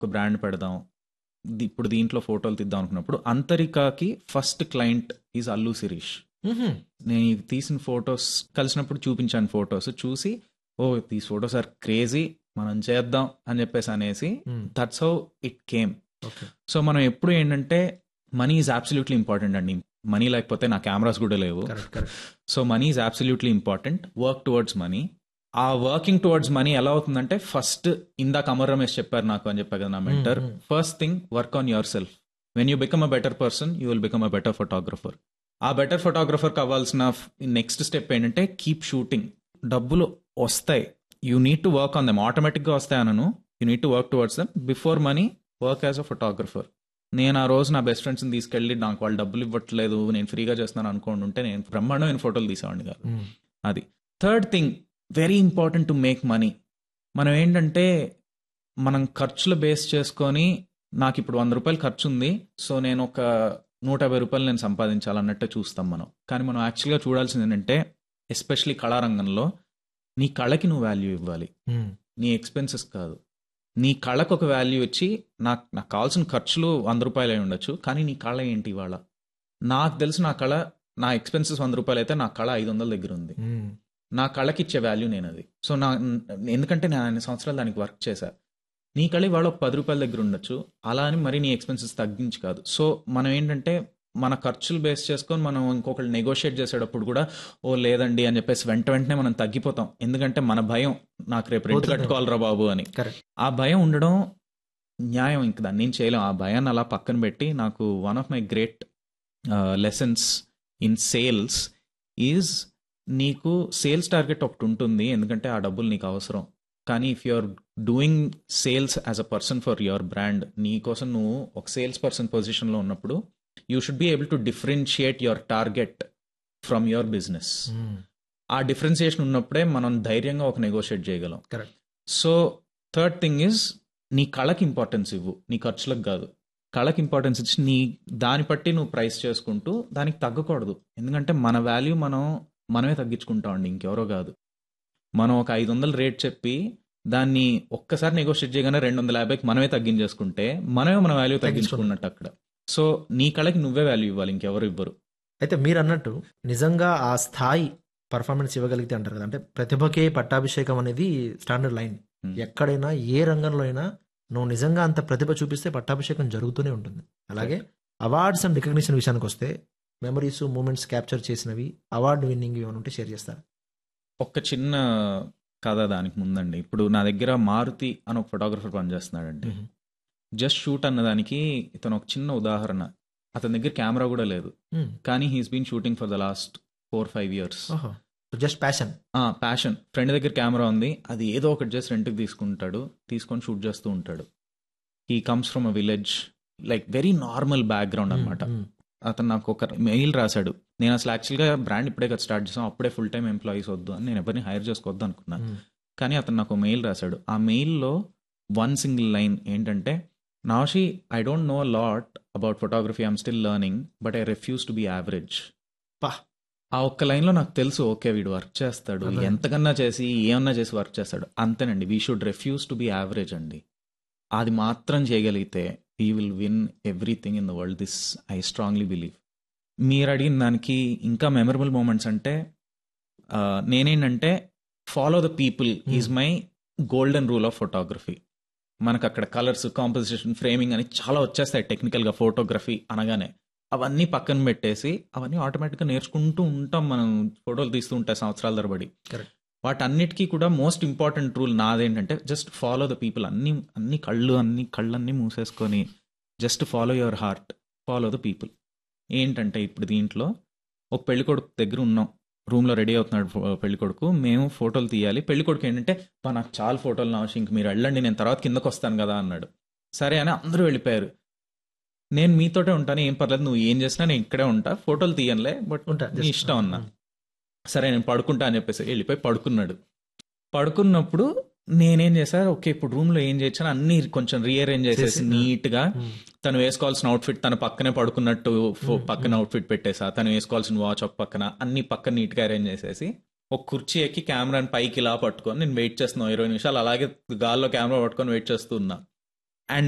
ఒక బ్రాండ్ పెడదాం ది- ఇప్పుడు దీంట్లో ఫోటోలు తీద్దాం అనుకున్నప్పుడు అంతరికాకి first client is Allu Sirish మ్మ్హ్మ్. నేను ఇవి తీసిన ఫొటోస్ కలిసినప్పుడు చూపించాను ఫొటోస్ చూసి oh these photos are crazy మనం చేద్దాం అని చెప్పేసి అనేసి మ్మ్. That's how it came okay so మనం ఎప్పుడు ఏంటంటే మనీ ఈజ్ అబ్సల్యూట్లీ ఇంపార్టెంట్ అండి మనీ లేకపోతే నా కెమెరాస్ కూడా లేవు correct correct so money is absolutely important work towards money uh working towards money ఎలా అవుతుందంటే ఫస్ట్ ఇందాక అమర్ రమేష్ చెప్పారు నాకు అని చెప్పారు కదా నా mentor Hmm, hmm. First thing work on yourself when you become a better person you will become a better photographer a better photographer కావాల్సిన నెక్స్ట్ స్టెప్ ఏంటంటే కీప్ షూటింగ్ డబ్బులు వస్తాయి you need to work on them ఆటోమేటిక్గా వస్తాయి అనను you need to work towards them before money work as a photographer నేను ఆ రోజు నా బెస్ట్ ఫ్రెండ్స్ని తీసుకెళ్ళి నాకు వాళ్ళు డబ్బులు ఇవ్వట్లేదు నేను ఫ్రీగా చేస్తున్నాను అనుకోండి ఉంటే నేను బ్రహ్మాండమైన ఫోటోలు తీసేవాడిని కాదు మ్మ్. అది third thing very important to make money మనం ఏంటంటే మనం ఖర్చులు బేస్ చేసుకొని నాకు ఇప్పుడు వంద రూపాయలు ఖర్చు ఉంది సో నేను ఒక నూట యాభై రూపాయలు నేను సంపాదించాలన్నట్టే చూస్తాం మనం కానీ మనం యాక్చువల్గా చూడాల్సింది ఏంటంటే ఎస్పెషలీ కళారంగంలో నీ కళకి నువ్వు వాల్యూ ఇవ్వాలి మ్మ్. నీ ఎక్స్పెన్సెస్ కాదు నీ కళకు ఒక వాల్యూ ఇచ్చి నాకు నాకు కావాల్సిన ఖర్చులు వంద రూపాయలు అయి ఉండొచ్చు కానీ నీ కళ ఏంటి ఇవాళ నాకు తెలిసి నా కళ నా ఎక్స్పెన్సెస్ వంద రూపాయలు అయితే నా కళ ఐదు వందల దగ్గర ఉంది మ్మ్. నా కళకి ఇచ్చే వాల్యూ నేను అది సో నా ఎందుకంటే నేను అన్ని సంవత్సరాలు దానికి వర్క్ చేశా నీ కళ ఇవాళ ఒక పది రూపాయల దగ్గర ఉండొచ్చు అలా అని మరి నీ ఎక్స్పెన్సెస్ తగ్గించి కాదు సో మనం ఏంటంటే మన ఖర్చులు బేస్ చేసుకొని మనం ఇంకొకళ్ళు నెగోషియేట్ చేసేటప్పుడు కూడా ఓ లేదండి అని చెప్పేసి వెంట వెంటనే మనం తగ్గిపోతాం ఎందుకంటే మన భయం నాకు రేపు రెంట్ పోతుంది. కట్టుకోవాలరా బాబు అని కరెక్ట్ ఆ భయం ఉండడం న్యాయం ఇంక దాన్ని నేను చేయలేం ఆ భయాన్ని అలా పక్కన పెట్టి నాకు one of my great lessons in sales is నీకు సేల్స్ టార్గెట్ ఒకటి ఉంటుంది ఎందుకంటే ఆ డబ్బులు నీకు అవసరం కానీ if you are doing sales as a person for your brand నీ కోసం నువ్వు ఒక సేల్స్ పర్సన్ పొజిషన్లో ఉన్నప్పుడు you should be able to differentiate your target from your business మ్మ్. ఆ డిఫరెన్సియేషన్ ఉన్నప్పుడే మనం ధైర్యంగా ఒక నెగోషియేట్ చేయగలం Correct. So third thing is నీ కళకి ఇంపార్టెన్స్ ఇవ్వు నీ ఖర్చులకు కాదు కళకి ఇంపార్టెన్స్ ఇచ్చి నీ దాన్ని బట్టి నువ్వు ప్రైస్ చేసుకుంటూ దానికి తగ్గకూడదు ఎందుకంటే మన వాల్యూ మనం మనమే తగ్గించుకుంటామండి ఇంకెవరో కాదు మనం ఒక ఐదు వందలు రేట్ చెప్పి దాన్ని ఒక్కసారి నెగోషియేట్ చేయగానే రెండు వందల యాభైకి మనమే తగ్గించేసుకుంటే మనమే మన వాల్యూ తగ్గించుకున్నట్టు అక్కడ సో నీ కళకి నువ్వే వాల్యూ ఇవ్వాలి ఇంకెవరు ఇవ్వరు అయితే మీరు అన్నట్టు నిజంగా ఆ స్థాయి పర్ఫార్మెన్స్ ఇవ్వగలిగితే అంటారు కదా అంటే ప్రతిభకే పట్టాభిషేకం అనేది స్టాండర్డ్ లైన్ Hmm. ఎక్కడైనా ఏ రంగంలో అయినా నువ్వు నిజంగా అంత ప్రతిభ చూపిస్తే పట్టాభిషేకం జరుగుతూనే ఉంటుంది అలాగే అవార్డ్స్ అండ్ రికగ్నిషన్ విషయానికి వస్తే మెమరీస్ మూమెంట్స్ క్యాప్చర్ చేసినవి అవార్డు విన్నింగ్ ఏమైనా ఉంటే షేర్ చేస్తారు ఒక్క చిన్న కథ దానికి ముందండి ఇప్పుడు నా దగ్గర మారుతి అని ఒక ఫోటోగ్రఫర్ పనిచేస్తున్నాడండి జస్ట్ షూట్ అన్నదానికి ఇతను ఒక చిన్న ఉదాహరణ అతని దగ్గర కెమెరా కూడా లేదు కానీ he's been shooting for the last four five years just passion passion friend దగ్గర కెమెరా ఉంది అది ఏదో ఒకటి జస్ట్ రెంట్కి తీసుకుంటాడు తీసుకొని షూట్ చేస్తూ ఉంటాడు he comes from a village like very normal background అనమాట అతను నాకు ఒక మెయిల్ రాశాడు నేను అసలు యాక్చువల్గా బ్రాండ్ ఇప్పుడే కదా స్టార్ట్ చేసాం అప్పుడే ఫుల్ టైం ఎంప్లాయీస్ వద్దు అని నేను ఎవరిని హైర్ చేసుకోవద్దు అనుకున్నాను కానీ అతను నాకు మెయిల్ రాశాడు ఆ మెయిల్లో వన్ సింగిల్ లైన్ ఏంటంటే నాషి I don't know lot about photography I'm still learning but I refuse to be average పా. ఆ ఒక్క లైన్లో నాకు తెలుసు ఓకే వీడు వర్క్ చేస్తాడు అదే. ఎంతకన్నా చేసి ఏమన్నా చేసి వర్క్ చేస్తాడు అంతేనండి we should refuse to be average అండి అది మాత్రం చేయగలిగితే we will win everything in the world this I strongly believe మీరు అడిగిన దానికి ఇంకా మెమరబుల్ మూమెంట్స్ అంటే ఆ, నేనేంటంటే follow the people is my golden rule of photography మనకు అక్కడ కలర్స్ కాంపోజిషన్ ఫ్రేమింగ్ అని చాలా వచ్చేస్తాయి టెక్నికల్గా ఫోటోగ్రఫీ అనగానే అవన్నీ పక్కన పెట్టేసి అవన్నీ ఆటోమేటిక్గా నేర్చుకుంటూ ఉంటాం మనం ఫోటోలు తీస్తూ ఉంటాయి సంవత్సరాల తరబడి Correct. వాటన్నిటికీ కూడా మోస్ట్ ఇంపార్టెంట్ రూల్ నాదేంటంటే జస్ట్ ఫాలో ద పీపుల్ అన్ని అన్ని కళ్ళు అన్ని కళ్ళన్నీ మూసేసుకొని just follow your heart follow the people ఏంటంటే ఇప్పుడు దీంట్లో ఒక పెళ్లి కొడుకు దగ్గర ఉన్నాం రూమ్లో రెడీ అవుతున్నాడు ఫో- పెళ్లి కొడుకు మేము ఫోటోలు తీయాలి పెళ్లి కొడుకు ఏంటంటే "పా, నాకు చాలా ఫోటోలు నావచ్చు ఇంక మీరు వెళ్ళండి నేను తర్వాత కిందకు వస్తాను కదా అన్నాడు సరే అని అందరూ వెళ్ళిపోయారు నేను మీతోటే ఉంటాను ఏం పర్లేదు నువ్వు ఏం చేసినా నేను ఇక్కడే ఉంటా ఫోటోలు తీయనులే బట్ ఉంటా నీ ఇష్టం అన్నా సరే నేను పడుకుంటా అని చెప్పేసి వెళ్ళిపోయి పడుకున్నాడు పడుకున్నప్పుడు నేనేం చేశా ఓకే ఇప్పుడు రూమ్ లో ఏం చేయొచ్చు అన్ని కొంచెం రీఅరేంజ్ చేసేసి చేసి, నీట్ గా తను వేసుకోవాల్సిన అవుట్ఫిట్ తన పక్కనే పడుకున్నట్టు ఫో- మ్మ్, పక్కన అవుట్ఫిట్ పెట్టేసా తను వేసుకోవాల్సిన వాచ్ ఒక పక్కన అన్ని పక్కన నీట్ గా అరేంజ్ చేసేసి ఒక కుర్చీ ఎక్కి కెమెరాని పైకి ఇలా పట్టుకొని నేను వెయిట్ చేస్తున్నా ఇరవై నిమిషాలు అలాగే గాల్లో కెమెరా పట్టుకొని వెయిట్ చేస్తూ ఉన్నా